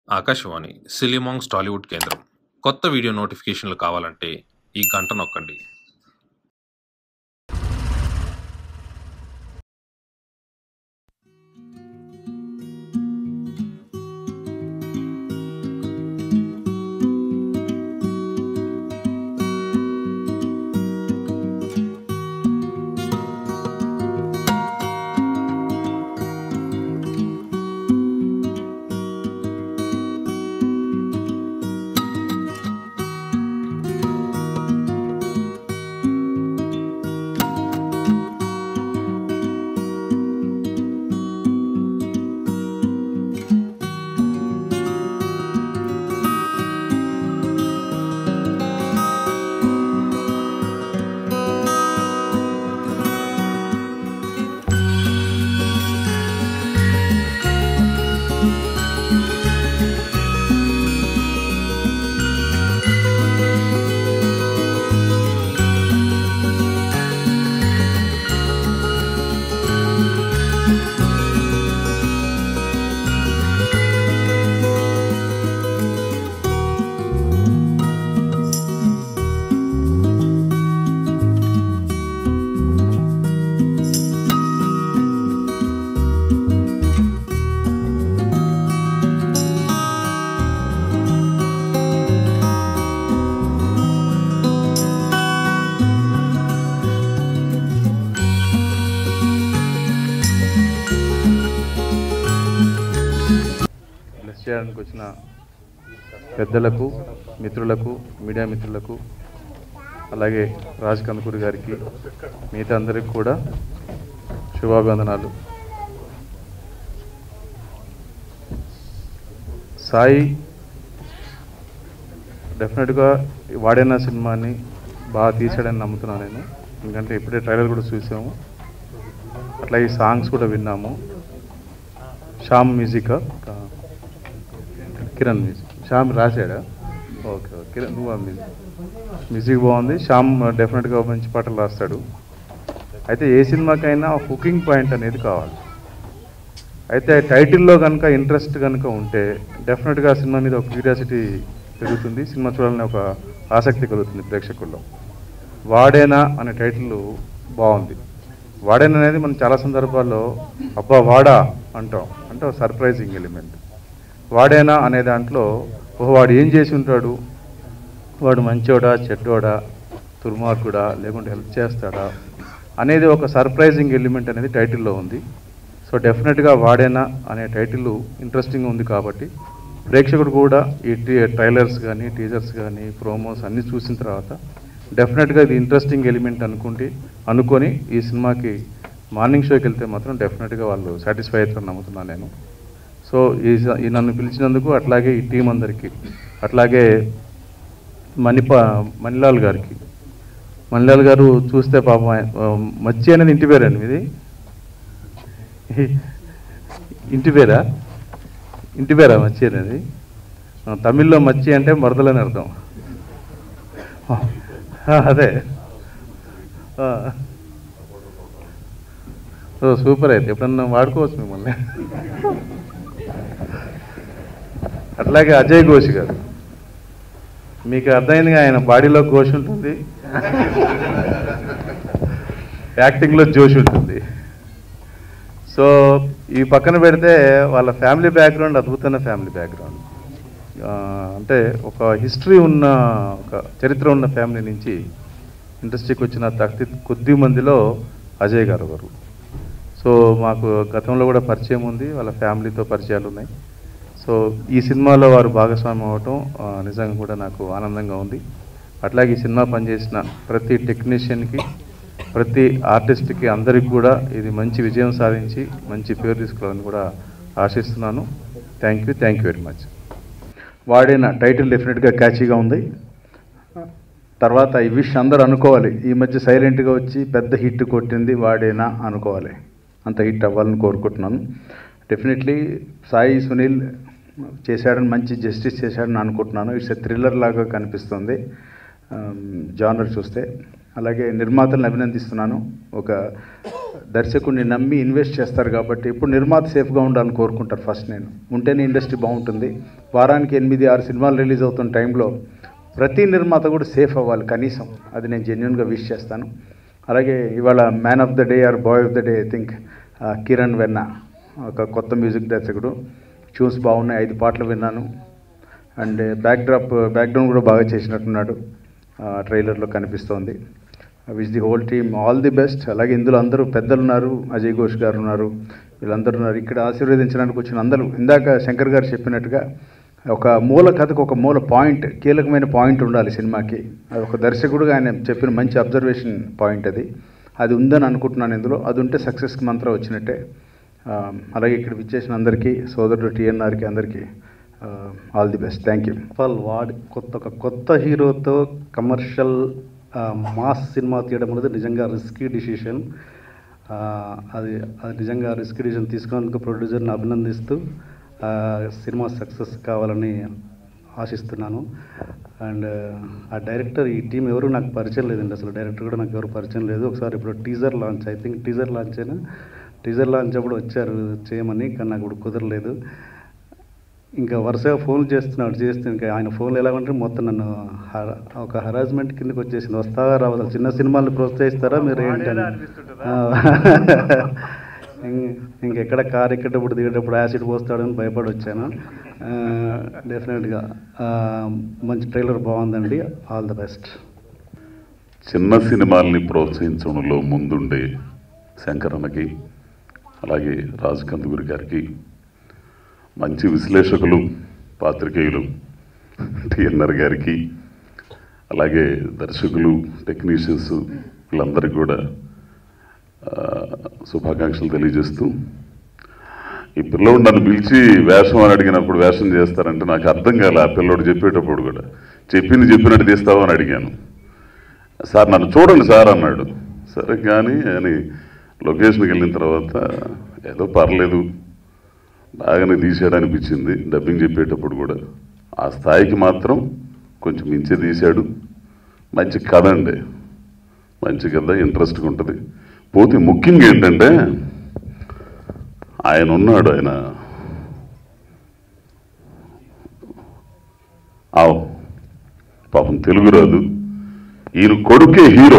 ఆకాశవాణి సిలిమాంగ్స్ టాలీవుడ్ కేంద్రం కొత్త వీడియో నోటిఫికేషన్లు కావాలంటే ఈ గంట నొక్కండి బ్లెస్ చేయడానికి వచ్చిన పెద్దలకు మిత్రులకు మీడియా మిత్రులకు అలాగే రాజ్ కందుకూరి గారికి మిగతా అందరికి కూడా శుభాభివందనాలు సాయి డెఫినెట్గా వాడైన సినిమాని బాగా తీసాడని నమ్ముతున్నాను నేను ఎందుకంటే ఇప్పుడే ట్రైలర్ కూడా చూసాము అట్లా ఈ సాంగ్స్ కూడా విన్నాము శ్యామ్ మ్యూజిక్ కిరణ్ మ్యూజిక్ శ్యామ్ రాశాడా ఓకే ఓకే కిరణ్ నువ్వు ఆ మ్యూజిక్ మ్యూజిక్ బాగుంది శ్యామ్ డెఫినెట్గా మంచి పాటలు రాస్తాడు అయితే ఏ సినిమాకైనా హుకింగ్ పాయింట్ అనేది కావాలి అయితే టైటిల్లో కనుక ఇంట్రెస్ట్ కనుక ఉంటే డెఫినెట్గా ఆ సినిమా మీద ఒక క్యూరియాసిటీ పెరుగుతుంది సినిమా చూడాలని ఒక ఆసక్తి కలుగుతుంది ప్రేక్షకుల్లో వాడేనా అనే టైటిల్ బాగుంది వాడేనా అనేది మనం చాలా సందర్భాల్లో అబ్బా వాడా అంటాం అంటే ఒక సర్ప్రైజింగ్ ఎలిమెంట్ వాడేనా అనే దాంట్లో ఓహో వాడు ఏం చేసి ఉంటాడు వాడు మంచోడా చెడ్డోడా దుర్మార్గుడా లేకుంటే హెల్ప్ చేస్తాడా అనేది ఒక సర్ప్రైజింగ్ ఎలిమెంట్ అనేది టైటిల్లో ఉంది సో డెఫినెట్గా వాడేనా అనే టైటిల్ ఇంట్రెస్టింగ్ ఉంది కాబట్టి ప్రేక్షకుడు కూడా ఈ టీ- ట్రైలర్స్ కానీ టీజర్స్ కానీ ప్రోమోస్ అన్నీ చూసిన తర్వాత డెఫినెట్గా ఇది ఇంట్రెస్టింగ్ ఎలిమెంట్ అనుకుంటే అనుకొని ఈ సినిమాకి మార్నింగ్ షోకి వెళ్తే మాత్రం డెఫినెట్గా వాళ్ళు సాటిస్ఫై అవుతారని నమ్ముతున్నాను నేను సో ఈ స- ఈ నన్ను పిలిచినందుకు అట్లాగే ఈ టీం అందరికీ అట్లాగే మణిప మణిలాల్ గారికి మణిలాల్ గారు చూస్తే పాపం ఆయన- ఆ, మచ్చి అనేది ఇంటి పేరండి మీది ఇంటి పేరా ఇంటి పేరా మచ్చి అనేది ఆ, తమిళ్లో మచ్చి అంటే మరదలని అర్థం ఆ, అదే ఆ. ఓ సూపర్ అయితే ఎప్పుడన్నా వాడుకోవచ్చు మిమ్మల్ని అట్లాగే అజయ్ ఘోష్ గారు మీకు అర్థమైందిగా ఆయన బాడీలో ఘోష్ ఉంటుంది యాక్టింగ్లో జోష్ ఉంటుంది సో ఈ పక్కన పెడితే వాళ్ళ ఫ్యామిలీ బ్యాక్గ్రౌండ్ అద్భుతమైన ఫ్యామిలీ బ్యాక్గ్రౌండ్ ఆ, అంటే ఒక హిస్టరీ ఉన్న ఒక చరిత్ర ఉన్న ఫ్యామిలీ నుంచి ఇండస్ట్రీకి వచ్చిన తక్తి కొద్ది మందిలో అజయ్ గారు ఒకరు సో మాకు గతంలో కూడా పరిచయం ఉంది వాళ్ళ ఫ్యామిలీతో పరిచయాలు ఉన్నాయి సో ఈ సినిమాలో వారు భాగస్వామ్యం అవటం ఆ, నిజంగా కూడా నాకు ఆనందంగా ఉంది అట్లాగే ఈ సినిమా పనిచేసిన ప్రతి టెక్నీషియన్కి ప్రతి ఆర్టిస్ట్కి అందరికి కూడా ఇది మంచి విజయం సాధించి మంచి పేరు తీసుకోవాలని కూడా ఆశిస్తున్నాను thank you thank you very much వాడిన టైటిల్ డెఫినెట్గా క్యాచీగా ఉంది తర్వాత ఈ విష్ అందరూ అనుకోవాలి ఈ మధ్య సైలెంట్గా వచ్చి పెద్ద హిట్ కొట్టింది వాడేనా అనుకోవాలి అంత హిట్ అవ్వాలని కోరుకుంటున్నాను డెఫినెట్లీ సాయి సునీల్ చేశాడని మంచి జస్టిస్ చేశాడని అనుకుంటున్నాను ఇట్స్ ఎ థ్రిల్లర్ లాగా కనిపిస్తుంది జానర్ చూస్తే అలాగే నిర్మాతలను అభినందిస్తున్నాను ఒక దర్శకుడిని నమ్మి ఇన్వెస్ట్ చేస్తారు కాబట్టి ఇప్పుడు నిర్మాత సేఫ్గా ఉండాలని కోరుకుంటారు ఫస్ట్ నేను ఉంటేనే ఇండస్ట్రీ బాగుంటుంది వారానికి ఎనిమిది ఆరు సినిమాలు రిలీజ్ అవుతున్న టైంలో ప్రతి నిర్మాత కూడా సేఫ్ అవ్వాలి కనీసం అది నేను జెన్యున్గా విష్ చేస్తాను అలాగే ఇవాళ man of the day or boy of the day I think Kiran వెన్న ఒక కొత్త మ్యూజిక్ దర్శకుడు ట్యూన్స్ బాగున్నాయి ఐదు పాటలు విన్నాను అండ్ బ్యాక్ డ్రాప్ బ్యాక్గ్రౌండ్ కూడా బాగా చేసినట్టున్నాడు ట్రైలర్లో కనిపిస్తోంది which the whole team all the best అలాగే ఇందులో అందరూ పెద్దలు ఉన్నారు అజయ్ ఘోష్ గారు ఉన్నారు వీళ్ళందరూ ఉన్నారు ఇక్కడ ఆశీర్వదించడానికి వచ్చిన అందరూ ఇందాక శంకర్ గారు చెప్పినట్టుగా ఒక మూల కథకు ఒక మూల పాయింట్ కీలకమైన పాయింట్ ఉండాలి సినిమాకి అది ఒక దర్శకుడుగా ఆయన చెప్పిన మంచి అబ్జర్వేషన్ పాయింట్ అది అది ఉందని అనుకుంటున్నాను ఇందులో అది ఉంటే సక్సెస్కి మంత్రం వచ్చినట్టే ఆ, అలాగే ఇక్కడ విచ్చేసిన అందరికీ సోదరుడు టీఎన్ఆర్కి అందరికీ all the best thank you వాళ్ళు వాడి కొత్త ఒక కొత్త హీరోతో కమర్షియల్ ఆ, మాస్ సినిమా తీయడం అనేది నిజంగా రిస్కీ డిసిషన్ అది అది నిజంగా రిస్కీ డిసిషన్ తీసుకున్నందుకు ప్రొడ్యూసర్ని అభినందిస్తూ ఆ, సినిమా సక్సెస్ కావాలని ఆశిస్తున్నాను అండ్ ఆ డైరెక్టర్ ఈ టీం ఎవరు నాకు పరిచయం లేదండి అసలు డైరెక్టర్ కూడా నాకు ఎవరు పరిచయం లేదు ఒకసారి ఇప్పుడు teaser launch I think teaser launch అయినా టీజర్ లాంచ్ అప్పుడు వచ్చారు చేయమని కానీ నాకు ఇప్పుడు కుదరలేదు ఇంకా వరుసగా ఫోన్లు చేస్తున్నాడు చేస్తే ఇంకా ఆయన ఫోన్లు ఎలా ఉంటే మొత్తం నన్ను హర- ఒక హరాస్మెంట్ కిందకి వచ్చేసింది వస్తారా రావదా చిన్న సినిమాలు ప్రోత్సహిస్తారా మీరు ఏంటని ఆ. ఇం- ఇంకెక్కడ కార్ ఎక్కేటప్పుడు దిగేటప్పుడు యాసిడ్ పోస్తాడని భయపడి వచ్చాను డెఫినెట్గా మంచి ట్రైలర్ బాగుందండి ఆల్ ద బెస్ట్ చిన్న సినిమాల్ని ప్రోత్సహించడంలో ముందుండే శంకరన్నకి అలాగే రాజు కందుగురి గారికి మంచి విశ్లేషకులు పాత్రికేయులు టిఎన్ఆర్ గారికి అలాగే దర్శకులు టెక్నీషియన్స్ వీళ్ళందరికీ కూడా ఆ, శుభాకాంక్షలు తెలియజేస్తూ ఈ పిల్లోడు నన్ను పిలిచి వేషం అని అడిగినప్పుడు వేషం చేస్తారంటే నాకు అర్థం కాలే ఆ పిల్లోడు చెప్పేటప్పుడు కూడా చెప్పింది చెప్పినట్టు తీస్తావు అని అడిగాను సార్ నన్ను చూడండి సార్ అన్నాడు సరే కానీ అని లొకేషన్కి వెళ్ళిన తర్వాత ఏదో పర్లేదు బాగానే తీసాడు అనిపించింది డబ్బింగ్ చెప్పేటప్పుడు కూడా ఆ స్థాయికి మాత్రం కొంచెం మించే తీశాడు మంచి కథ అండి మంచి కథ ఇంట్రెస్ట్గా ఉంటుంది పోతే ముఖ్యంగా ఏంటంటే ఆయన ఉన్నాడు ఆయన ఆవ్ పాపం తెలుగు రాదు ఈయన కొడుకే హీరో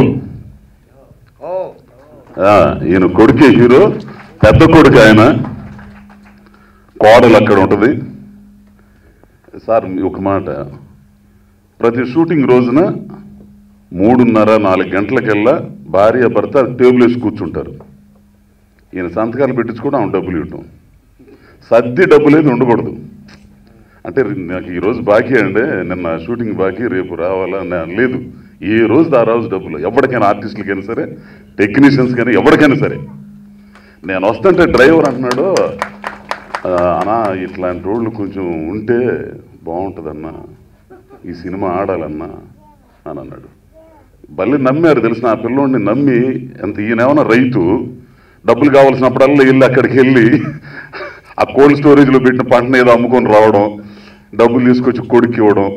ఆ, ఈయన కొడుకే హీరో పెద్ద కొడుకు ఆయన కోడలు అక్కడ ఉంటుంది సార్ మీ ఒక మాట ప్రతి షూటింగ్ రోజున మూడున్నర నాలుగు గంటలకెల్లా భార్య భర్త టేబుల్ వేసి కూర్చుంటారు ఈయన సంతకాలు పెట్టించుకోవడం ఆమె డబ్బులు ఇవ్వటం సర్ది డబ్బులు ఏది ఉండకూడదు అంటే నాకు ఈ రోజు బాకీ అండి నిన్న షూటింగ్ బాకీ రేపు రావాలా నా- లేదు ఏ రోజు ఆ రోజు డబ్బులు ఎవరికైనా ఆర్టిస్టులకైనా సరే టెక్నీషియన్స్ కానీ ఎవరికైనా సరే నేను వస్తుంటే డ్రైవర్ అంటున్నాడు "ఆ, అన్నా ఇట్లాంటి రోడ్లు కొంచెం ఉంటే బాగుంటుందన్నా ఈ సినిమా ఆడాలన్నా అని అన్నాడు బల్లి నమ్మారు తెలిసిన ఆ పిల్లోడిని నమ్మి ఎంత ఈయనేమన్నా రైతు డబ్బులు కావాల్సినప్పుడల్లా వెళ్ళి అక్కడికి వెళ్ళి ఆ కోల్డ్ స్టోరేజ్లో పెట్టిన పంటను ఏదో అమ్ముకొని రావడం డబ్బులు తీసుకొచ్చి కొడుకు ఇవ్వడం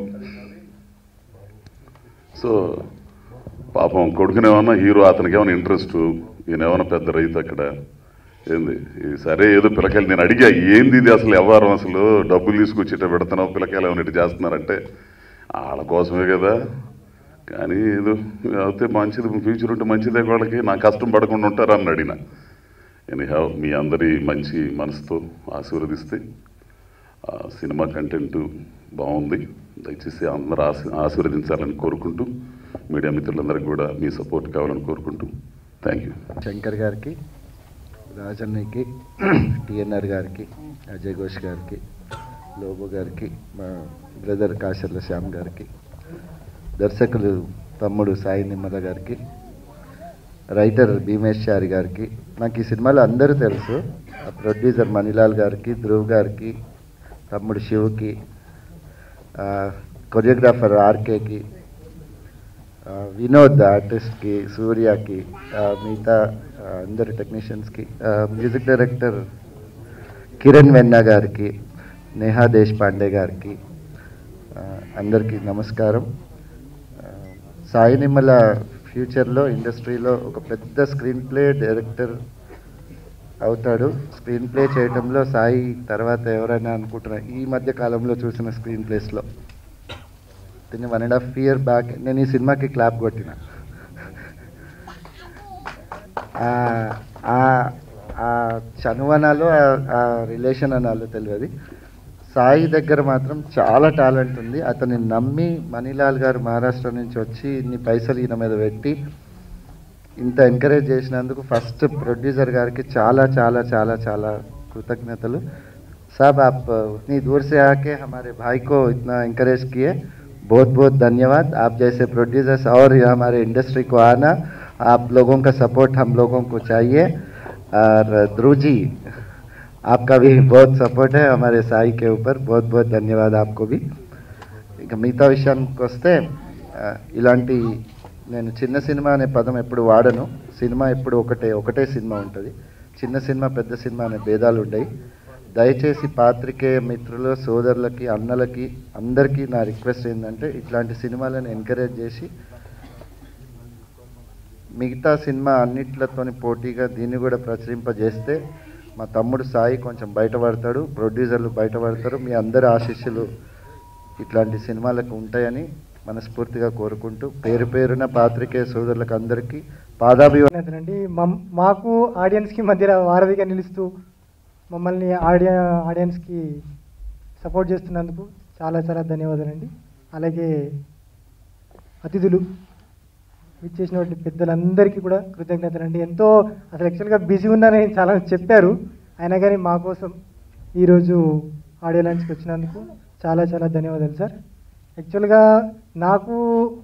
సో పాపం కొడుకునేమన్నా హీరో అతనికి ఏమైనా ఇంట్రెస్ట్ ఈయన ఏమైనా పెద్ద రైతు అక్కడ ఏంది ఇది సరే ఏదో పిల్లకాయలు నేను అడిగా ఏంది ఇది అసలు వ్యవహారం అసలు డబ్బులు తీసుకొచ్చేట పెడుతున్నావు పిల్లకాయలు ఏమైనా ఇటు చేస్తున్నారంటే వాళ్ళ కోసమే కదా కానీ ఏదో అయితే మంచిది ఫ్యూచర్ ఉంటే మంచిదే వాళ్ళకి నా కష్టం పడకుండా ఉంటారు అని అడిగిన ఎనీహౌ మీ అందరి మంచి మనసుతో ఆశీర్వదిస్తే ఆ సినిమా కంటెంట్ బాగుంది దయచేసి అందరూ ఆశీ ఆశీర్వదించాలని కోరుకుంటూ మీడియా మిత్రులందరికీ కూడా మీ సపోర్ట్ కావాలని కోరుకుంటూ థ్యాంక్ యూ శంకర్ గారికి రాజన్నయ్యకి టిఎన్ఆర్ గారికి అజయ్ ఘోష్ గారికి లోబో గారికి మా బ్రదర్ కాశర్ల శ్యామ్ గారికి దర్శకులు తమ్ముడు సాయి నిమ్మల గారికి రైటర్ భీమేష్ చారి గారికి నాకు ఈ సినిమాలో అందరూ తెలుసు ఆ ప్రొడ్యూసర్ మణిలాల్ గారికి ధ్రువ్ గారికి తమ్ముడు శివకి ఆ, కొరియోగ్రాఫర్ ఆర్కేకి ఆ, వినోద్ ఆర్టిస్ట్కి సూర్యకి ఆ, మిగతా ఆ, అందరు టెక్నీషియన్స్కి ఆ, మ్యూజిక్ డైరెక్టర్ కిరణ్ వెన్నా గారికి నేహా దేశపాండే గారికి ఆ, అందరికీ నమస్కారం ఆ, సాయి నిమ్మల ఫ్యూచర్లో ఇండస్ట్రీలో ఒక పెద్ద స్క్రీన్ ప్లే డైరెక్టర్ అవుతాడు స్క్రీన్ ప్లే చేయడంలో సాయి తర్వాత ఎవరైనా అనుకుంటున్నారు ఈ మధ్య కాలంలో చూసిన స్క్రీన్ ప్లేస్లో దీన్ని one and half year back నేను ఈ సినిమాకి క్లాప్ కొట్టిన ఆ- ఆ- ఆ చనువు అనాలో ఆ- ఆ రిలేషన్ అనాలో తెలియదు సాయి దగ్గర మాత్రం చాలా టాలెంట్ ఉంది అతన్ని నమ్మి మణిలాల్ గారు మహారాష్ట్ర నుంచి వచ్చి ఇన్ని పైసలు ఈయన మీద పెట్టి ఇంత ఎంకరేజ్ చేసినందుకు ఫస్ట్ ప్రొడ్యూసర్ గారికి చాలా చాలా చాలా చాలా కృతజ్ఞతలు साहब आप उतनी दूर से आके हमारे भाई को इतना इंकरेज किए बहुत बहुत धन्यवाद आप जैसे प्रोड्यूसर्स और ये हमारे इंडस्ट्री को आना आप लोगों का सपोर्ट हम लोगों को चाहिए और ध्रुव जी आपका भी बहुत सपोर्ट है हमारे साई के ऊपर बहुत बहुत ధన్యవాद आपको भी ఇక మిగతా విషయానికి వస్తే ఆ, ఇలాంటి నేను చిన్న సినిమా అనే పదం ఎప్పుడు వాడను సినిమా ఎప్పుడు ఒకటే ఒకటే సినిమా ఉంటుంది చిన్న సినిమా పెద్ద సినిమా అనే భేదాలు ఉంటాయి దయచేసి పాత్రికేయ మిత్రులు సోదరులకి అన్నలకి అందరికీ నా రిక్వెస్ట్ ఏంటంటే ఇట్లాంటి సినిమాలను ఎంకరేజ్ చేసి మిగతా సినిమా అన్నిట్లతోని పోటీగా దీన్ని కూడా ప్రచురింపజేస్తే మా తమ్ముడు సాయి కొంచెం బయటపడతాడు ప్రొడ్యూసర్లు బయటపడతారు మీ అందరి ఆశీస్సులు ఇట్లాంటి సినిమాలకు ఉంటాయని మనస్ఫూర్తిగా కోరుకుంటూ పేరు పేరున పాత్రికేయ సోదరులకు అందరికీ పాదాభి అండి మాకు ఆడియన్స్కి మధ్యలో వారధిగా నిలుస్తూ మమ్మల్ని ఆడియ ఆడియన్స్కి సపోర్ట్ చేస్తున్నందుకు చాలా చాలా ధన్యవాదాలండి అలాగే అతిథులు విచ్చేసినటువంటి పెద్దలందరికీ కూడా కృతజ్ఞతలండి ఎంతో అసలు యాక్చువల్గా బిజీ ఉన్నారని చాలా చెప్పారు అయినా కానీ మా కోసం ఈరోజు ఆడియో లాంచ్కి వచ్చినందుకు చాలా చాలా ధన్యవాదాలు సార్ యాక్చువల్గా నాకు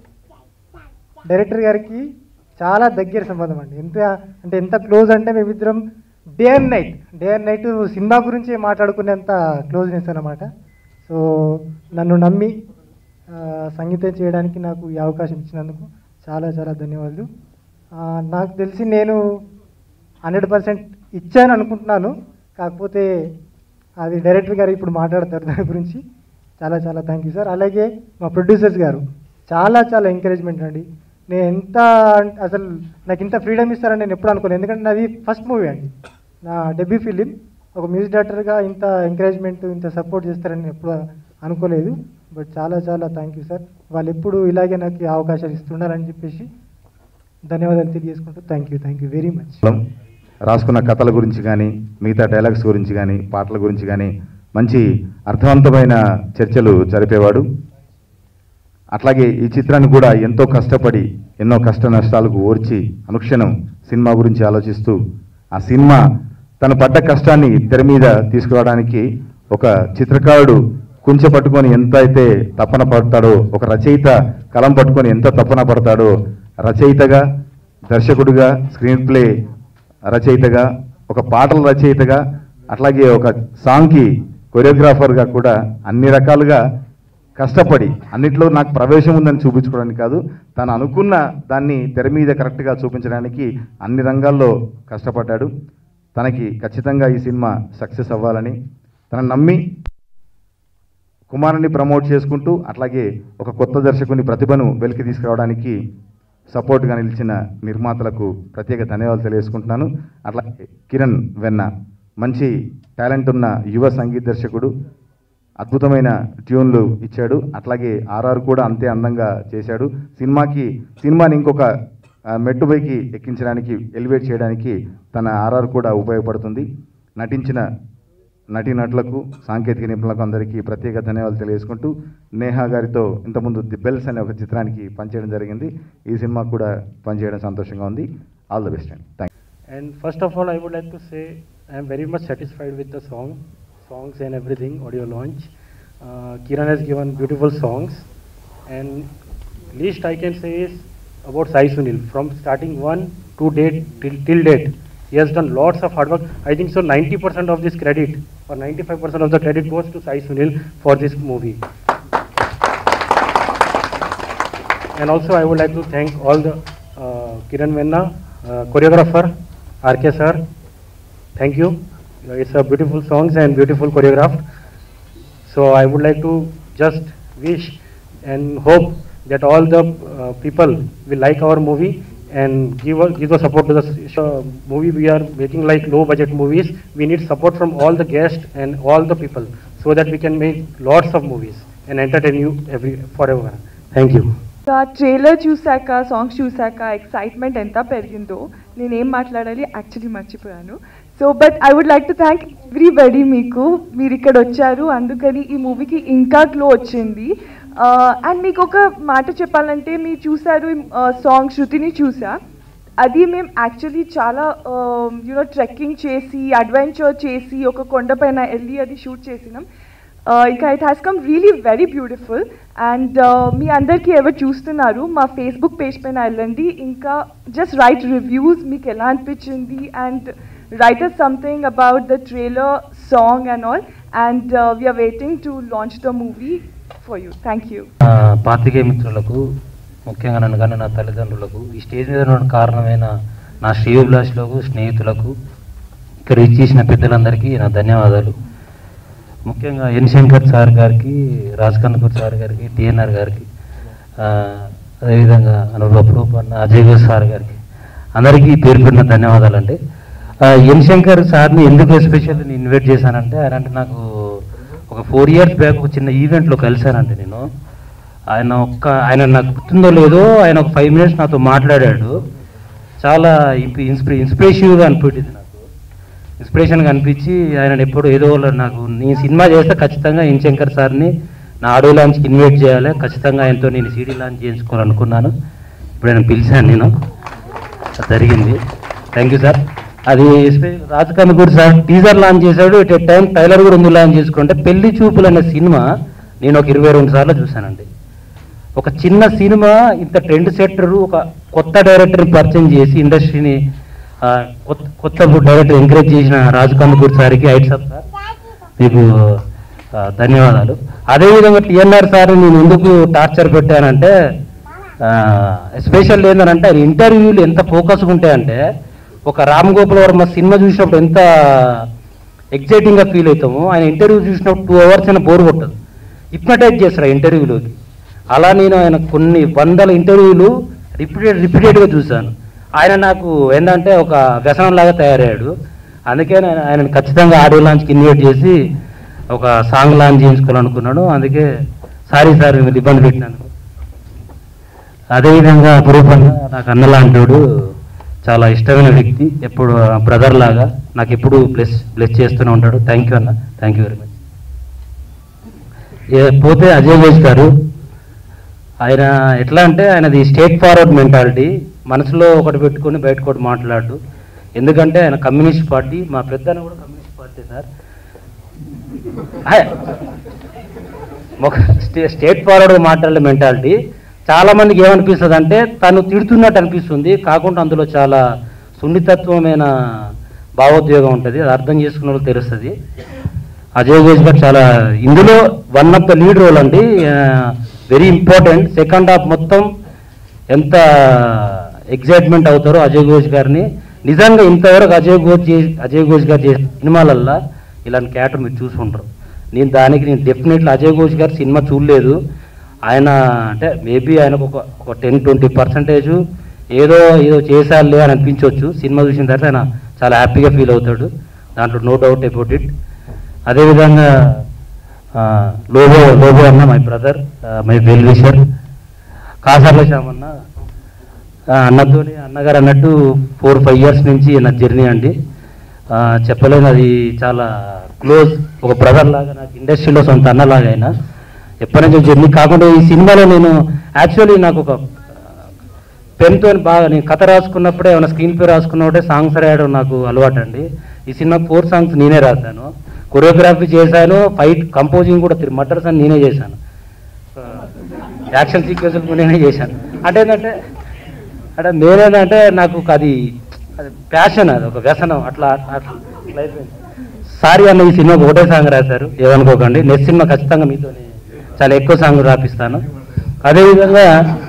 డైరెక్టర్ గారికి చాలా దగ్గర సంబంధం అండి ఎంత అంటే ఎంత క్లోజ్ అంటే మేమిద్దరం day and night day and night సినిమా గురించి మాట్లాడుకునేంత క్లోజ్నెస్ అనమాట సో నన్ను నమ్మి ఆ, సంగీతం చేయడానికి నాకు ఈ అవకాశం ఇచ్చినందుకు చాలా చాలా ధన్యవాదాలు ఆ, నాకు తెలిసి నేను హండ్రెడ్ పర్సెంట్ ఇచ్చాను అనుకుంటున్నాను కాకపోతే అది డైరెక్టర్ గారు ఇప్పుడు మాట్లాడతారు దాని గురించి చాలా చాలా థ్యాంక్ యూ సార్ అలాగే మా ప్రొడ్యూసర్స్ గారు చాలా చాలా ఎంకరేజ్మెంట్ అండి నేను ఎంత అన్- అసలు నాకు ఇంత ఫ్రీడమ్ ఇస్తారని నేను ఎప్పుడు అనుకోలేదు ఎందుకంటే నాది ఫస్ట్ మూవీ అండి నా డెబ్యూ ఫిలిం ఒక మ్యూజిక్ డైరెక్టర్గా ఇంత ఎంకరేజ్మెంట్ ఇంత సపోర్ట్ చేస్తారని నేను ఎప్పుడు అనుకోలేదు బట్ చాలా చాలా థ్యాంక్ యూ సార్ వాళ్ళు ఎప్పుడు ఇలాగే నాకు ఈ అవకాశాలు ఇస్తున్నారని చెప్పేసి ధన్యవాదాలు తెలియజేసుకుంటూ thank you thank you very much రాసుకున్న కథల గురించి కానీ మిగతా డైలాగ్స్ గురించి కానీ పాటల గురించి కానీ మంచి అర్థవంతమైన చర్చలు జరిపేవాడు అట్లాగే ఈ చిత్రాన్ని కూడా ఎంతో కష్టపడి ఎన్నో కష్ట నష్టాలకు ఓర్చి అనుక్షణం సినిమా గురించి ఆలోచిస్తూ ఆ సినిమా తను పడ్డ కష్టాన్ని తెర మీద తీసుకురావడానికి ఒక చిత్రకారుడు కుంచె పట్టుకొని ఎంత అయితే తపన పడతాడో ఒక రచయిత కలం పట్టుకొని ఎంత తపన పడతాడో రచయితగా దర్శకుడిగా స్క్రీన్ ప్లే రచయితగా ఒక పాటల రచయితగా అట్లాగే ఒక సాంగ్కి కొరియోగ్రాఫర్గా కూడా అన్ని రకాలుగా కష్టపడి అన్నిట్లో నాకు ప్రవేశం ఉందని చూపించుకోవడానికి కాదు తను అనుకున్న దాన్ని తెర మీద కరెక్ట్గా చూపించడానికి అన్ని రంగాల్లో కష్టపడ్డాడు తనకి ఖచ్చితంగా ఈ సినిమా సక్సెస్ అవ్వాలని తన నమ్మి కుమారుని ప్రమోట్ చేసుకుంటూ అట్లాగే ఒక కొత్త దర్శకుని ప్రతిభను వెలికి తీసుకురావడానికి సపోర్ట్గా నిలిచిన నిర్మాతలకు ప్రత్యేక ధన్యవాదాలు తెలియజేసుకుంటున్నాను అట్లాగే కిరణ్ వెన్న మంచి టాలెంట్ ఉన్న యువ సంగీత దర్శకుడు అద్భుతమైన ట్యూన్లు ఇచ్చాడు అట్లాగే ఆర్ఆర్ కూడా అంతే అందంగా చేశాడు సినిమాకి సినిమాని ఇంకొక ఆ, మెట్టుపైకి ఎక్కించడానికి ఎలివేట్ చేయడానికి తన ఆర్ఆర్ కూడా ఉపయోగపడుతుంది నటించిన నటీనటులకు సాంకేతిక నిపుణులకు అందరికీ ప్రత్యేక ధన్యవాదాలు తెలియజేసుకుంటూ నేహా గారితో ఇంతకుముందు ది బెల్స్ అనే ఒక చిత్రానికి పనిచేయడం జరిగింది ఈ సినిమా కూడా పనిచేయడం సంతోషంగా ఉంది ఆల్ ద బెస్ట్ అండి thank And first of all, I would like to say I am very much satisfied with the song, songs and everything, audio launch. Uh, Kiran has given beautiful songs, and least I can say is about Sai Sunil. From starting one to date till, till date, he has done lots of hard work. I think so. 90% of this credit or 95% of the credit goes to Sai Sunil for this movie. And also, I would like to thank all the uh, Kiran Venna, uh, choreographer, RK sir. Thank you. It's a beautiful songs and beautiful choreographed. So I would like to just wish and hope that all the uh, people will like our movie and give us, give the support to the s- show, movie we are making like low budget movies. We need support from all the guests and all the people so that we can make lots of movies and entertain you every forever. Thank you. ఆ trailer చూశాక songs చూశాక excitement ఎంత పెరిగిందో నేనేం మాట్లాడాలి actually మర్చిపోయాను so but I would like to thank everybody మీకు మీరు ఇక్కడ వచ్చారు అందుకని ఈ మూవీకి ఇంకా గ్లో వచ్చింది అండ్ మీకు ఒక మాట చెప్పాలంటే మీరు చూసారు సాంగ్ శృతిని చూసా అది మేము యాక్చువల్లీ చాలా యూనో ట్రెక్కింగ్ చేసి అడ్వెంచర్ చేసి ఒక కొండపైన వెళ్ళి అది షూట్ చేసినాం Uh, ఇంకా it has come really very beautiful and మీ అందరికీ ఎవరు చూస్తున్నారు మా ఫేస్బుక్ పేజ్ పైన వెళ్ళండి ఇంకా జస్ట్ రైట్ రివ్యూస్ మీకు ఎలా అనిపించింది and write us something about the trailer song and all and we are waiting to launch the movie for you thank you ఆ, పాత్రికేయ మిత్రులకు ముఖ్యంగా నన్ను కానీ నా తల్లిదండ్రులకు ఈ స్టేజ్ మీద ఉన్న కారణమైన నా శ్రేయోభిలాషులకు స్నేహితులకు ఇక్కడ ఇచ్చేసిన పెద్దలందరికీ నా ధన్యవాదాలు ముఖ్యంగా ఎన్ శంకర్ సార్ గారికి రాజకన్నపూర్ సార్ గారికి టిఎన్ఆర్ గారికి ఆ, అదేవిధంగా అనురూప్ రూప్ అన్న అజయ్ ఘోష్ సార్ గారికి అందరికీ పేరు పెట్టిన ధన్యవాదాలు అండి ఎన్ శంకర్ సార్ని ఎందుకు ఎస్పెషల్ నేను ఇన్వైట్ చేశానంటే ఆయన అంటే నాకు ఒక ఫోర్ ఇయర్స్ బ్యాక్ ఒక చిన్న ఈవెంట్లో కలిశానండి నేను ఆయన ఒక్క ఆయన నాకు గుర్తుందో లేదో ఆయన ఒక ఫైవ్ మినిట్స్ నాతో మాట్లాడాడు చాలా ఇన్స్పిరే ఇన్స్పిరేషన్గా అనిపించింది నాకు ఇన్స్పిరేషన్గా అనిపించి ఆయన ఎప్పుడు ఏదో ఒకటి నాకు నేను సినిమా చేస్తే ఖచ్చితంగా ఎన్ శంకర్ సార్ని నా ఆడియో లాంచ్కి ఇన్వైట్ చేయాలి ఖచ్చితంగా ఆయనతో నేను సీడీ లాంచ్ చేయించుకోవాలనుకున్నాను ఇప్పుడు ఆయన పిలిచాను నేను అది జరిగింది థ్యాంక్ యూ సార్ అది రాజకాంత్ కూడా సార్ టీజర్ లాంచ్ చేశాడు ఇట్ టైం టైలర్ కూడా ఎందుకు లాంచ్ చేసుకుంటే పెళ్లి చూపులు అనే సినిమా నేను ఒక ఇరవై రెండు సార్లు చూశానండి ఒక చిన్న సినిమా ఇంత ట్రెండ్ సెట్టర్ ఒక కొత్త డైరెక్టర్ని పరిచయం చేసి ఇండస్ట్రీని ఆ, కొత్త కొత్త డైరెక్టర్ ఎంకరేజ్ చేసిన రాజకాంత్ గురి సార్కి ఐట్ సార్ సార్ మీకు ఆ, ధన్యవాదాలు అదేవిధంగా టిఎన్ఆర్ సార్ నేను ఎందుకు టార్చర్ పెట్టానంటే ఎస్పెషల్ ఏంటంటే ఆయన ఇంటర్వ్యూలు ఎంత ఫోకస్గా ఉంటాయంటే ఒక రామ్ గోపాల్ వర్మ సినిమా చూసినప్పుడు ఎంత ఎగ్జైటింగ్గా ఫీల్ అవుతామో ఆయన ఇంటర్వ్యూ చూసినప్పుడు టూ అవర్స్ అయినా బోర్ కొట్టదు హిప్నటైజ్ చేస్తారు ఆ ఇంటర్వ్యూలోకి అలా నేను ఆయన కొన్ని వందల ఇంటర్వ్యూలు రిపీటెడ్ రిపీటెడ్గా చూశాను ఆయన నాకు ఏంటంటే ఒక వ్యసనంలాగా తయారయ్యాడు అందుకే నేను ఆయనను ఖచ్చితంగా ఆడియో లాంచ్కి ఇన్వైట్ చేసి ఒక సాంగ్ లాంచ్ చేయించుకోవాలనుకున్నాను అందుకే సారీ సార్ మిమ్మల్ని ఇబ్బంది పెట్టినాను అదేవిధంగా అపురూపంగా నాకు అన్నలాంటోడు చాలా ఇష్టమైన వ్యక్తి ఎప్పుడు బ్రదర్ లాగా నాకు ఎప్పుడు బ్లెస్ బ్లెస్ చేస్తూనే ఉంటాడు థ్యాంక్ యూ అన్న థ్యాంక్ యూ వెరీ మచ్ ఏ- పోతే అజయ్ ఘోష్ గారు ఆయన ఎట్లా అంటే ఆయనది స్టేట్ ఫార్వర్డ్ మెంటాలిటీ మనసులో ఒకటి పెట్టుకొని బయటకు ఒకటి మాట్లాడు ఎందుకంటే ఆయన కమ్యూనిస్ట్ పార్టీ మా పెద్దన కూడా కమ్యూనిస్ట్ పార్టీ సార్ హాయ్. ఒక స్టే- స్టేట్ ఫార్వర్డ్ మాట్లాడే మెంటాలిటీ చాలా మందికి ఏమనిపిస్తుంది అంటే తను తిడుతున్నట్టు అనిపిస్తుంది కాకుండా అందులో చాలా సున్నితత్వమైన భావోద్వేగం ఉంటుంది అది అర్థం చేసుకున్న వాళ్ళకి తెలుస్తుంది అజయ్ ఘోష్ గారు చాలా ఇందులో one of the lead role అండి వెరీ ఇంపార్టెంట్ సెకండ్ హాఫ్ మొత్తం ఎంత ఎగ్జైట్మెంట్ అవుతారో అజయ్ ఘోష్ గారిని నిజంగా ఇంతవరకు అజయ్ ఘోష్ చే- అజయ్ ఘోష్ గారు చేసిన సినిమాలల్లో ఇలాంటి క్యారెక్టర్ మీరు చూసుకుంటారు నేను దానికి నేను డెఫినెట్లీ అజయ్ ఘోష్ గారి సినిమా చూడలేదు ఆయన అంటే మేబీ ఆయనకు ఒక ఒక టెన్ ట్వంటీ పర్సెంటేజ్ ఏదో ఏదో చేశారులే అని అనిపించవచ్చు సినిమా చూసిన తర్వాత ఆయన చాలా హ్యాపీగా ఫీల్ అవుతాడు దాంట్లో నో డౌట్ అబౌట్ ఇట్ అదేవిధంగా ఆ, లోబో లోబో అన్న my brother my well wisher Kasarla Shyam అన్న ఆ, అన్నతోని అన్నగారు అన్నట్టు ఫోర్ ఫైవ్ ఇయర్స్ నుంచి నా జర్నీ అండి ఆ, చెప్పలేను అది చాలా క్లోజ్ ఒక బ్రదర్ లాగా నాకు ఇండస్ట్రీలో సొంత అన్నలాగా అయినా ఎప్పటి నుంచో జర్నీ కాకుండా ఈ సినిమాలో నేను యాక్చువల్లీ నాకు ఒక పెన్తో బాగా నేను కథ రాసుకున్నప్పుడే ఏమైనా స్క్రీన్ పే రాసుకున్నప్పుడే సాంగ్స్ రాయడం నాకు అలవాటు అండి ఈ సినిమా ఫోర్ సాంగ్స్ నేనే రాశాను కొరియోగ్రఫీ చేశాను ఫైట్ కంపోజింగ్ కూడా త్రీ మటర్స్ అని నేనే చేశాను యాక్షన్ సీక్వెన్స్ నేనే చేశాను అంటే ఏంటంటే అంటే నేనేంటంటే నాకు ఒక అది అది ప్యాషన్ అది ఒక వ్యసనం అట్లా అట్లా అట్లా అయిపోయింది సారీ అన్న ఈ సినిమాకి ఒకటే సాంగ్ రాశారు ఏమనుకోకండి నెక్స్ట్ సినిమా ఖచ్చితంగా మీతో చాలా ఎక్కువ సాంగ్ రాపిస్తాను అదేవిధంగా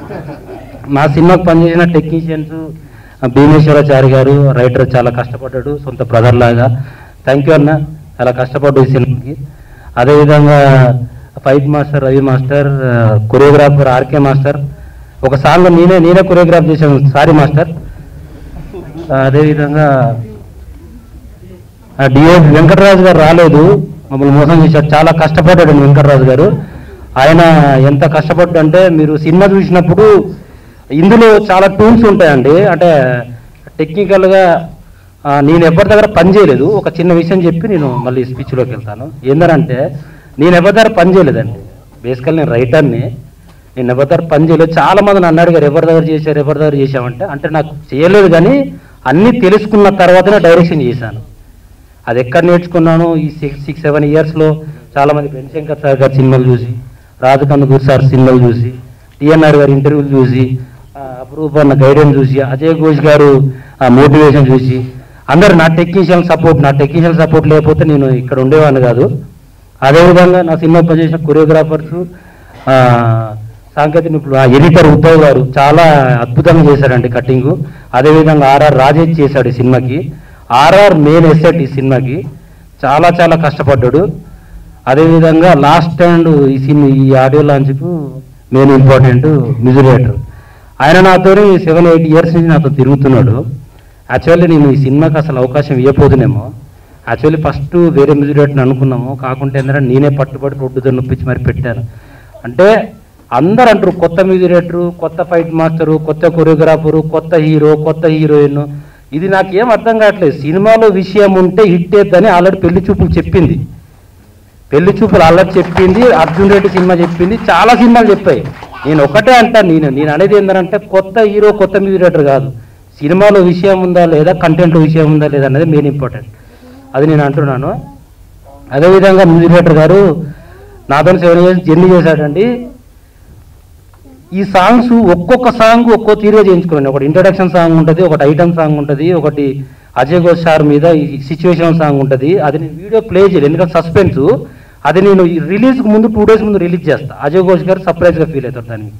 మా సినిమాకి పనిచేసిన టెక్నీషియన్స్ భీమేశ్వరాచారి గారు రైటర్ చాలా కష్టపడ్డాడు సొంత బ్రదర్ లాగా థ్యాంక్ యూ అన్న చాలా కష్టపడ్డాడు ఈ సినిమాకి అదేవిధంగా fight master Ravi master choreographer RK master ఒక సాంగ్ నేనే నేనే కొరియోగ్రాఫ్ చేశాను సారీ మాస్టర్ అదేవిధంగా డిఓ వెంకటరాజు గారు రాలేదు మమ్మల్ని మోసం చేశారు చాలా కష్టపడ్డాడు వెంకటరాజు గారు ఆయన ఎంత కష్టపడ్డా అంటే మీరు సినిమా చూసినప్పుడు ఇందులో చాలా టూల్స్ ఉంటాయండి అంటే టెక్నికల్గా ఆ, నేను ఎవరి దగ్గర పని చేయలేదు ఒక చిన్న విషయం చెప్పి నేను మళ్ళీ స్పీచ్లోకి వెళ్తాను ఏంటంటే నేను ఎవరి దగ్గర పని చేయలేదండి బేసికల్ నేను రైటర్ని నేను ఎవరి దగ్గర పని చేయలేదు చాలా మంది నన్ను అడిగారు ఎవరి దగ్గర చేశారు ఎవరి దగ్గర చేశామంటే అంటే నాకు చేయలేదు కానీ అన్నీ తెలుసుకున్న తర్వాతనే డైరెక్షన్ చేశాను అది ఎక్కడ నేర్చుకున్నాను ఈ సిక్స్ సిక్స్ సెవెన్ ఇయర్స్లో చాలా మంది వెంశంకర్ సార్ గారి సినిమాలు చూసి రాజకందుకూర్ సార్ సినిమాలు చూసి టిఎన్ఆర్ గారి ఇంటర్వ్యూలు చూసి ఆ, అప్రూప్ అన్న గైడెన్స్ చూసి అజయ్ ఘోష్ గారు మోటివేషన్ చూసి అందరు నా టెక్నీషియన్ సపోర్ట్ నా టెక్నీషియన్ సపోర్ట్ లేకపోతే నేను ఇక్కడ ఉండేవాడిని కాదు అదేవిధంగా నా సినిమా పనిచేసిన కొరియోగ్రాఫర్స్ సాంకేతిక నిపుణులు ఆ ఎడిటర్ ఉద్ధవ్ గారు చాలా అద్భుతంగా చేశారండి కటింగ్ అదేవిధంగా ఆర్ఆర్ రాజేష్ చేశాడు ఈ సినిమాకి ఆర్ఆర్ మెయిన్ ఎసెట్ ఈ సినిమాకి చాలా చాలా కష్టపడ్డాడు అదేవిధంగా లాస్ట్ అండ్ ఈ సినిమా ఈ ఆడియో లాంచ్కు మెయిన్ ఇంపార్టెంట్ మ్యూజిలేటర్ ఆయన నాతో సెవెన్ ఎయిట్ ఇయర్స్ నుంచి నాతో తిరుగుతున్నాడు యాక్చువల్లీ నేను ఈ సినిమాకి అసలు అవకాశం ఇవ్వబోదునేమో యాక్చువల్లీ ఫస్ట్ వేరే మ్యూజిలేటర్ని అనుకున్నాము కాకుంటే ఏంటంటే నేనే పట్టుబడి రొడ్డుతో నొప్పించి మరి పెట్టాను అంటే అందరు అంటారు కొత్త మ్యూజిలేటరు కొత్త ఫైట్ మాస్టరు కొత్త కొరియోగ్రాఫరు కొత్త హీరో కొత్త హీరోయిన్ ఇది నాకేం అర్థం కావట్లేదు సినిమాలో విషయం ఉంటే హిట్ అవుతుందని ఆల్రెడీ పెళ్లి చూపులు చెప్పింది పెళ్లి చూపులు ఆల్రెడీ చెప్పింది అర్జున్ రెడ్డి సినిమా చెప్పింది చాలా సినిమాలు చెప్పాయి నేను ఒకటే అంటాను నేను నేను అనేది ఏంటంటే కొత్త హీరో కొత్త మ్యూజిలేటర్ కాదు సినిమాలో విషయం ఉందా లేదా కంటెంట్లో విషయం ఉందా లేదా అనేది మెయిన్ ఇంపార్టెంట్ అది నేను అంటున్నాను అదేవిధంగా మ్యూజిలేటర్ గారు నాతో సెవెన్ ఇయర్స్ జర్నీ చేశాడండి ఈ సాంగ్స్ ఒక్కొక్క సాంగ్ ఒక్కో తీరుగా చేయించుకున్నాను ఒకటి ఇంట్రడక్షన్ సాంగ్ ఉంటుంది ఒకటి ఐటమ్ సాంగ్ ఉంటుంది ఒకటి అజయ్ ఘోష్ సార్ మీద ఈ సిచ్యువేషన్ సాంగ్ ఉంటుంది అది నేను వీడియో ప్లే చేయలేదు ఎందుకంటే సస్పెన్స్ అది నేను రిలీజ్కి ముందు టూ డేస్ ముందు రిలీజ్ చేస్తా అజయ్ ఘోష్ గారు సర్ప్రైజ్గా ఫీల్ అవుతారు దానికి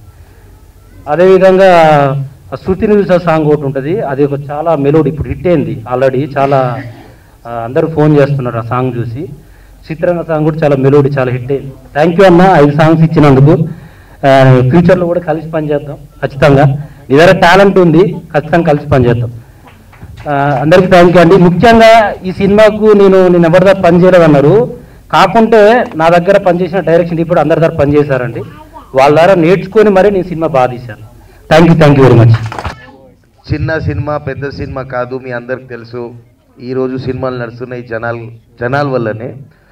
అదేవిధంగా శృతి న్యూస్ సాంగ్ ఒకటి ఉంటుంది అది ఒక చాలా మెలోడీ ఇప్పుడు హిట్ అయింది ఆల్రెడీ చాలా ఆ, అందరూ ఫోన్ చేస్తున్నారు ఆ సాంగ్ చూసి చిత్రంగా సాంగ్ కూడా చాలా మెలోడీ చాలా హిట్ అయింది థ్యాంక్ యూ అన్న ఐదు సాంగ్స్ ఇచ్చినందుకు ఆ, ఫ్యూచర్లో కూడా కలిసి పనిచేద్దాం ఖచ్చితంగా నీ దగ్గర టాలెంట్ ఉంది ఖచ్చితంగా కలిసి పనిచేద్దాం ఆ, అందరికీ థ్యాంక్ యూ అండి ముఖ్యంగా ఈ సినిమాకు నేను నేను ఎవరి దగ్గర పని చేయలేదన్నారు కాకుంటే నా దగ్గర పనిచేసిన డైరెక్షన్ ఇప్పుడు అందరి దగ్గర పనిచేశారండి వాళ్ళ ద్వారా నేర్చుకొని మరీ నేను సినిమా బాగా తీశాను thank you thank you very much చిన్న సినిమా పెద్ద సినిమా కాదు మీ అందరికి తెలుసు ఈరోజు సినిమాలు నడుస్తున్నాయి జనాలు జనాల వల్లనే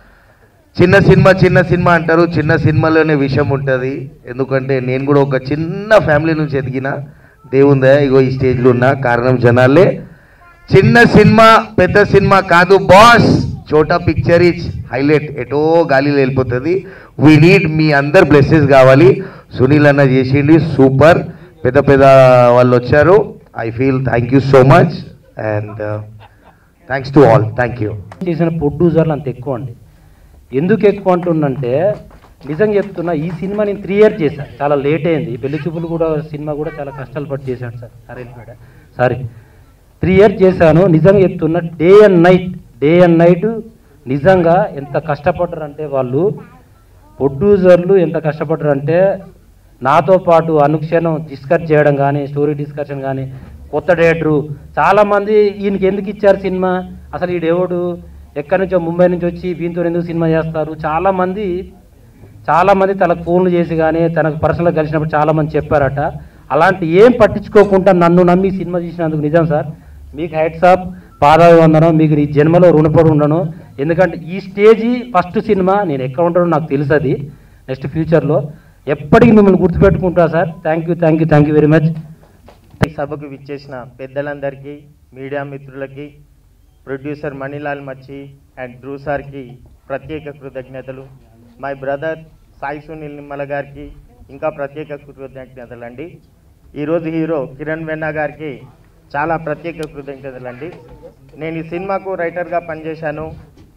చిన్న సినిమా చిన్న సినిమా అంటారు చిన్న సినిమాలోనే విషయం ఉంటుంది ఎందుకంటే నేను కూడా ఒక చిన్న ఫ్యామిలీ నుంచి ఎదిగిన దేవుందా ఇగో ఈ స్టేజ్లో ఉన్న కారణం జనాలే చిన్న సినిమా పెద్ద సినిమా కాదు బాస్ చోటా పిక్చర్ ఇచ్ హైలైట్ ఎటో గాలిలో వెళ్ళిపోతుంది వీ నీడ్ మీ అందరు బ్లెస్సెస్ కావాలి సునీల్ అన్న చేసిండి సూపర్ పెద్ద పెద్ద వాళ్ళు వచ్చారు I feel thank you so much and thanks to all thank you చేసిన ప్రొడ్యూసర్లు అంత ఎక్కువ అండి ఎందుకు ఎక్కువ అంటుండంటే నిజంగా చెప్తున్నా ఈ సినిమా నేను త్రీ ఇయర్స్ చేశాను చాలా లేట్ అయింది పెళ్లి చూపులు కూడా సినిమా కూడా చాలా కష్టాలు పట్టి చేశాను సార్ సారీ వెళ్ళిపోయాడా సారీ త్రీ ఇయర్స్ చేశాను నిజంగా చెప్తున్నా day and night day and night నిజంగా ఎంత కష్టపడ్డారంటే వాళ్ళు ప్రొడ్యూసర్లు ఎంత కష్టపడ్డారంటే నాతో పాటు అనుక్షణం డిస్కస్ చేయడం కానీ స్టోరీ డిస్కషన్ కానీ కొత్త డైరెక్టరు చాలామంది ఈయనకి ఎందుకు ఇచ్చారు సినిమా అసలు ఈ దేవుడు ఎక్కడి నుంచో ముంబై నుంచి వచ్చి వీంతో ఎందుకు సినిమా చేస్తారు చాలామంది చాలామంది తనకు ఫోన్లు చేసి కానీ తనకు పర్సనల్గా కలిసినప్పుడు చాలామంది చెప్పారట అలాంటి ఏం పట్టించుకోకుండా నన్ను నమ్మి సినిమా తీసినందుకు నిజం సార్ మీకు హైట్స్ ఆఫ్ పాదాభివందనం మీకు ఈ జన్మలో రుణపడి ఉండను ఎందుకంటే ఈ స్టేజీ ఫస్ట్ సినిమా నేను ఎక్కడ ఉంటానో నాకు తెలుసు అది నెక్స్ట్ ఫ్యూచర్లో ఎప్పటికీ మిమ్మల్ని గుర్తుపెట్టుకుంటా sir thank you thank you thank you very much ఈ సభకు విచ్చేసిన పెద్దలందరికీ మీడియా మిత్రులకి ప్రొడ్యూసర్ మణిలాల్ మచ్చి అండ్ ధ్రువ్ సార్కి ప్రత్యేక కృతజ్ఞతలు మై బ్రదర్ సాయి సునీల్ నిమ్మల గారికి ఇంకా ప్రత్యేక కృతజ్ఞతలు అండి ఈరోజు హీరో కిరణ్ వెన్నా గారికి చాలా ప్రత్యేక కృతజ్ఞతలు అండి నేను ఈ సినిమాకు రైటర్గా పనిచేశాను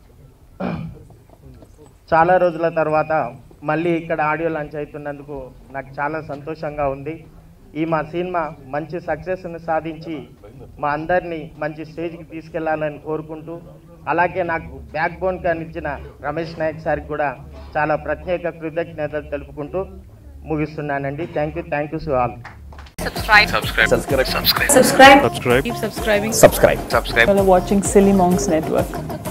చాలా రోజుల తర్వాత మళ్ళీ ఇక్కడ ఆడియో లాంచ్ అవుతున్నందుకు నాకు చాలా సంతోషంగా ఉంది ఈ మా సినిమా మంచి సక్సెస్ను సాధించి మా అందరినీ మంచి స్టేజ్కి తీసుకెళ్లాలని కోరుకుంటూ అలాగే నాకు బ్యాక్ బోన్ ఇచ్చిన రమేష్ నాయక్ సార్కి కూడా చాలా ప్రత్యేక కృతజ్ఞతలు తెలుపుకుంటూ ముగిస్తున్నానండి థ్యాంక్ యూ థ్యాంక్ యూ సు all Subscribe. Subscribe. Subscribe. Subscribe. Subscribe. Subscribe. Keep subscribing. Subscribe. Subscribe. While watching Silly Monks Network.